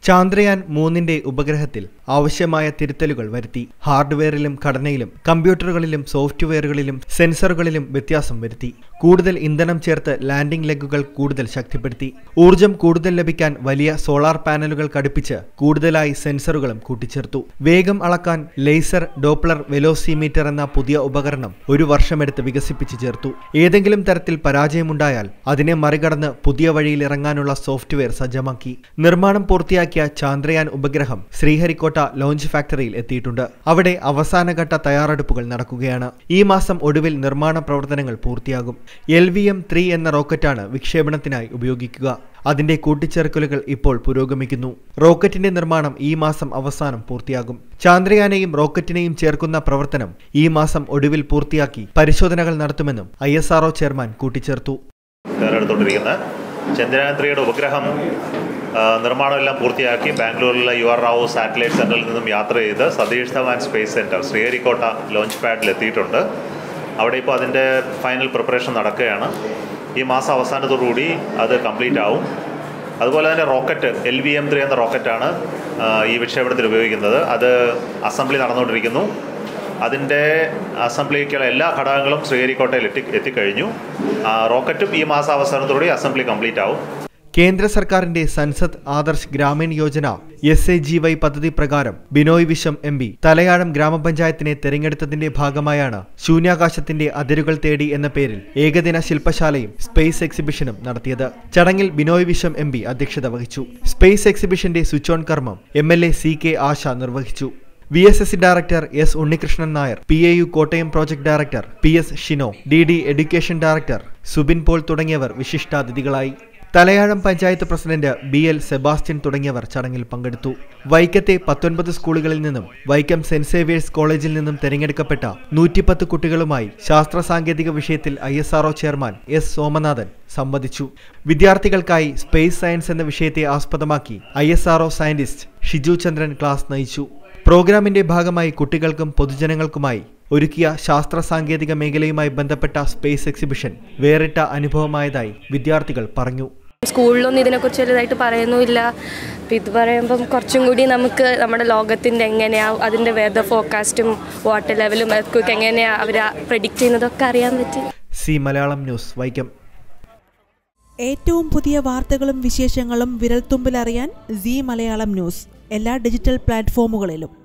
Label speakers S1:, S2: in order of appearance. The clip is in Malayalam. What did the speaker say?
S1: ചാന്ദ്രയാൻ മൂന്നിന്റെ ഉപഗ്രഹത്തിൽ ആവശ്യമായ തിരുത്തലുകൾ വരുത്തി ഹാർഡ്വെയറിലും ഘടനയിലും കമ്പ്യൂട്ടറുകളിലും സോഫ്റ്റ്വെയറുകളിലും സെൻസറുകളിലും വ്യത്യാസം വരുത്തി കൂടുതൽ ഇന്ധനം ചേർത്ത് ലാൻഡിംഗ് ലെഗുകൾ കൂടുതൽ ശക്തിപ്പെടുത്തി ഊർജം കൂടുതൽ ലഭിക്കാൻ വലിയ സോളാർ പാനലുകൾ ഘടിപ്പിച്ച് കൂടുതലായി സെൻസറുകളും കൂട്ടിച്ചേർത്തു വേഗം അളക്കാൻ ലേസർ ഡോപ്ലർ വെലോസിമീറ്റർ എന്ന പുതിയ ഉപകരണം ഒരു വർഷമെടുത്ത് വികസിപ്പിച്ചു ചേർത്തു ഏതെങ്കിലും തരത്തിൽ പരാജയമുണ്ടായാൽ അതിനെ മറികടന്ന് പുതിയ വഴിയിൽ ഇറങ്ങാനുള്ള സോഫ്റ്റ്വെയർ സജ്ജമാക്കി നിർമ്മാണം പൂർത്തിയാക്കിയ ചാന്ദ്രയാൻ ഉപഗ്രഹം ശ്രീഹരിക്കോട്ട ലോഞ്ച് ഫാക്ടറിയിൽ എത്തിയിട്ടുണ്ട് അവിടെ അവസാനഘട്ട തയ്യാറെടുപ്പുകൾ നടക്കുകയാണ് ഈ മാസം ഒടുവിൽ നിർമ്മാണ പ്രവർത്തനങ്ങൾ പൂർത്തിയാകും എൽ വി എം ത്രീ എന്ന റോക്കറ്റാണ് വിക്ഷേപണത്തിനായി ഉപയോഗിക്കുക അതിന്റെ കൂട്ടിച്ചേർക്കലുകൾ ഇപ്പോൾ പുരോഗമിക്കുന്നു റോക്കറ്റിന്റെ നിർമ്മാണം ഈ മാസം അവസാനം പൂർത്തിയാകും ചാന്ദ്രയാനെയും റോക്കറ്റിനെയും ചേർക്കുന്ന പ്രവർത്തനം ഈ മാസം ഒടുവിൽ പൂർത്തിയാക്കി പരിശോധനകൾ നടത്തുമെന്നും ഐ ചെയർമാൻ കൂട്ടിച്ചേർത്തു
S2: തയ്യാറെടുത്തുകൊണ്ടിരിക്കുന്നത് ചന്ദ്രയാൻ ത്രീയുടെ ഉപഗ്രഹം ആ, നിർമ്മാണമെല്ലാം പൂർത്തിയാക്കി ബാംഗ്ലൂരിലെ യു ആർ റാവു സാറ്റലൈറ്റ് സെൻറ്ററിൽ നിന്നും യാത്ര ചെയ്ത് Satish Dhawan Space Centre Sriharikota launch പാഡിൽ എത്തിയിട്ടുണ്ട് അവിടെ ഇപ്പോൾ അതിൻ്റെ ഫൈനൽ പ്രിപ്പറേഷൻ നടക്കുകയാണ് ഈ മാസം അവസാനത്തോടുകൂടി അത് കംപ്ലീറ്റ് ആവും അതുപോലെ തന്നെ rocket L V M three എന്ന റോക്കറ്റാണ് ആ, ഈ വിക്ഷേപണത്തിൽ ഉപയോഗിക്കുന്നത് അത് അസംബ്ലി നടന്നുകൊണ്ടിരിക്കുന്നു അതിൻ്റെ അസംബ്ലിക്കുള്ള എല്ലാ ഘടകങ്ങളും ശ്രീഹരിക്കോട്ടയിൽ എത്തി എത്തിക്കഴിഞ്ഞു ആ, റോക്കറ്റും ഈ മാസം അവസാനത്തോടെ അസംബ്ലി കംപ്ലീറ്റ് ആവും
S1: കേന്ദ്ര സർക്കാരിന്റെ Sansad Adarsh Grameen Yojana S A G Y പദ്ധതി പ്രകാരം ബിനോയ് വിശ്വം എം പി തലയാഴം ഗ്രാമപഞ്ചായത്തിനെ തെരഞ്ഞെടുത്തതിന്റെ ഭാഗമായാണ് ശൂന്യാകാശത്തിന്റെ അതിരുകൾ തേടി എന്ന പേരിൽ ഏകദിന ശില്പശാലയും സ്പേസ് എക്സിബിഷനും നടത്തിയത് ചടങ്ങിൽ ബിനോയ് വിശ്വം എം പി അധ്യക്ഷത വഹിച്ചു സ്പേസ് എക്സിബിഷന്റെ സ്വിച്ച് ഓൺ കർമ്മം M L A C K Asha നിർവഹിച്ചു V S S C director S Unnikrishnan Nair P A U Kottayam project director P S Shino D D education director Subin Paul തുടങ്ങിയവർ വിശിഷ്ടാതിഥികളായി Thalayazham panchayat president B L Sebastian തുടങ്ങിയവർ ചടങ്ങിൽ പങ്കെടുത്തു വൈക്കത്തെ പത്തൊൻപത് സ്കൂളുകളിൽ നിന്നും വൈക്കം സെന്റ് സേവിയേഴ്സ് കോളേജിൽ നിന്നും തെരഞ്ഞെടുക്കപ്പെട്ട നൂറ്റിപ്പത്ത് കുട്ടികളുമായി ശാസ്ത്ര സാങ്കേതിക വിഷയത്തിൽ I S RO chairman S Somanathan സംവദിച്ചു വിദ്യാർത്ഥികൾക്കായി സ്പേസ് സയൻസ് എന്ന വിഷയത്തെ ആസ്പദമാക്കി I S RO scientist Shiju Chandran class നയിച്ചു പ്രോഗ്രാമിന്റെ ഭാഗമായി കുട്ടികൾക്കും പൊതുജനങ്ങൾക്കുമായി ഒരുക്കിയ ശാസ്ത്ര സാങ്കേതിക മേഖലയുമായി ബന്ധപ്പെട്ട സ്പേസ് എക്സിബിഷൻ വേറിട്ട അനുഭവമായതായി വിദ്യാർത്ഥികൾ പറഞ്ഞു
S3: സ്കൂളിലൊന്നും ഇതിനെക്കുറിച്ച് വലുതായിട്ട് പറയുന്നുമില്ല അപ്പം ഇത് പറയുമ്പം കുറച്ചും കൂടി നമുക്ക് നമ്മുടെ ലോകത്തിൻ്റെ എങ്ങനെയാണ് അതിൻ്റെ വെതർ ഫോക്കാസ്റ്റും വാട്ടർ ലെവലും ഒക്കെ എങ്ങനെയാണ് അവർ പ്രഡിക്റ്റ് ചെയ്യുന്നതൊക്കെ അറിയാൻ പറ്റി
S1: സി മലയാളം ന്യൂസ് വൈക്കം
S4: ഏറ്റവും പുതിയ വാർത്തകളും വിശേഷങ്ങളും വിരൽത്തുമ്പിലറിയാൻ സി മലയാളം ന്യൂസ് എല്ലാ ഡിജിറ്റൽ പ്ലാറ്റ്ഫോമുകളിലും